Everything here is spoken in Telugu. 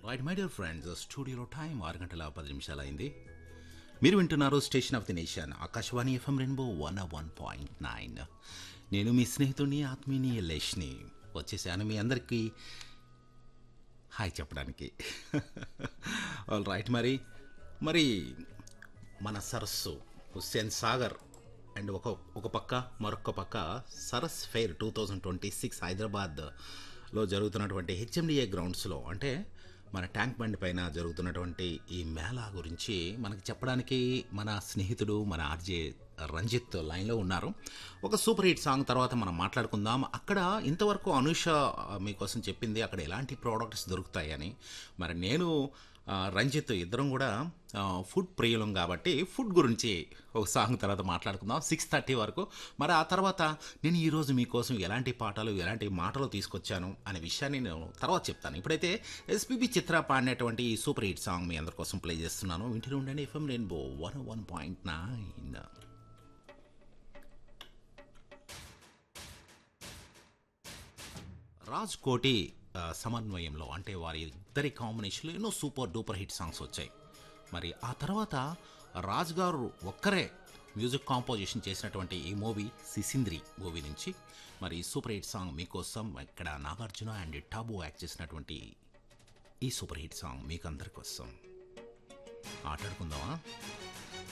రైట్ మై డియర్ ఫ్రెండ్స్ స్టూడియోలో టైం ఆరు గంటల పది నిమిషాలు అయింది మీరు వింటున్నారు station of the nation Akashvani F M rainbow one one point nine నేను మీ స్నేహితుడిని ఆత్మీయుని యలేష్ని వచ్చేసాను మీ అందరికీ హాయ్ చెప్పడానికి ఆల్ రైట్ మరి మరి మన సరస్సు హుస్సేన్ సాగర్ అండ్ ఒక ఒక పక్క మరొక పక్క Saras fair two thousand twenty six హైదరాబాద్లో జరుగుతున్నటువంటి హెచ్ఎండిఏ గ్రౌండ్స్లో అంటే మన ట్యాంక్ బండ్ పైన జరుగుతున్నటువంటి ఈ మేళా గురించి మనకి చెప్పడానికి మన స్నేహితుడు మన ఆర్జే రంజిత్ లైన్లో ఉన్నారు ఒక సూపర్ హిట్ సాంగ్ తర్వాత మనం మాట్లాడుకుందాం అక్కడ ఇంతవరకు అనుష ఆ, మీకోసం చెప్పింది అక్కడ ఎలాంటి ప్రోడక్ట్స్ దొరుకుతాయని మరి నేను ఆ, రంజిత్ ఇద్దరం కూడా ఆ, ఫుడ్ ప్రియులం కాబట్టి ఫుడ్ గురించి ఒక సాంగ్ తర్వాత మాట్లాడుకుందాం సిక్స్ థర్టీ వరకు మరి ఆ తర్వాత నేను ఈరోజు మీకోసం ఎలాంటి పాటలు ఎలాంటి మాటలు తీసుకొచ్చాను అనే విషయాన్ని నేను తర్వాత చెప్తాను ఇప్పుడైతే ఎస్పీబి చిత్ర పాడినటువంటి ఈ సూపర్ హిట్ సాంగ్ మీ అందరి కోసం ప్లే చేస్తున్నాను వింటూనే ఉండండి F M rainbow one one point nine Raj Koti ఆ, సమన్వయంలో అంటే వారి ఇద్దరి కాంబినేషన్లో ఎన్నో సూపర్ డూపర్ హిట్ సాంగ్స్ వచ్చాయి మరి ఆ తర్వాత రాజ్ గారు ఒక్కరే మ్యూజిక్ కాంపోజిషన్ చేసినటువంటి ఈ మూవీ సిసింద్రి మూవీ నుంచి మరి సూపర్ హిట్ సాంగ్ మీకోసం ఇక్కడ నాగార్జున అండ్ టాబు యాక్ట్ చేసినటువంటి ఈ సూపర్ హిట్ సాంగ్ మీకు అందరి కోసం ఆటాడుకుందామా